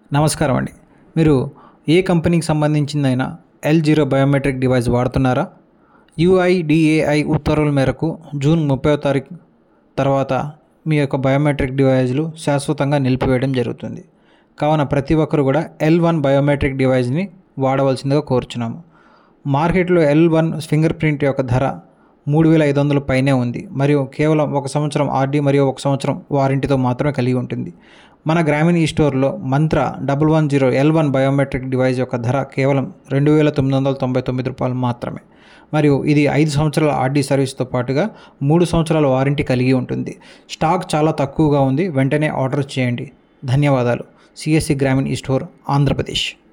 నమస్కారం అండి మీరు ఏ కంపెనీకి సంబంధించిందైనా ఎల్ జీరో బయోమెట్రిక్ డివైస్ వాడుతున్నారా యుఐడిఏఐ ఉత్తర్వుల మేరకు జూన్ ముప్పై తారీఖు తర్వాత మీ యొక్క బయోమెట్రిక్ డివైజ్లు శాశ్వతంగా నిలిపివేయడం జరుగుతుంది కావున ప్రతి ఒక్కరు కూడా ఎల్ వన్ బయోమెట్రిక్ డివైస్ని వాడవలసిందిగా కోరుచున్నాము మార్కెట్లో ఎల్ వన్ ఫింగర్ ప్రింట్ యొక్క ధర మూడు వేల ఐదు వందల పైనే ఉంది మరియు కేవలం ఒక సంవత్సరం ఆర్డీ మరియు ఒక సంవత్సరం వారంటీతో మాత్రమే కలిగి ఉంటుంది మన గ్రామీణ ఈ స్టోర్లో Mantra double one zero L one biometric device యొక్క ధర కేవలం రెండు వేల తొమ్మిది వందల తొంభై తొమ్మిది రూపాయలు మాత్రమే మరియు ఇది ఐదు సంవత్సరాల ఆర్డీ సర్వీస్తో పాటుగా మూడు సంవత్సరాల వారంటీ కలిగి ఉంటుంది స్టాక్ చాలా తక్కువగా ఉంది వెంటనే ఆర్డర్ చేయండి ధన్యవాదాలు సిఎస్సి గ్రామీణ ఈ స్టోర్ ఆంధ్రప్రదేశ్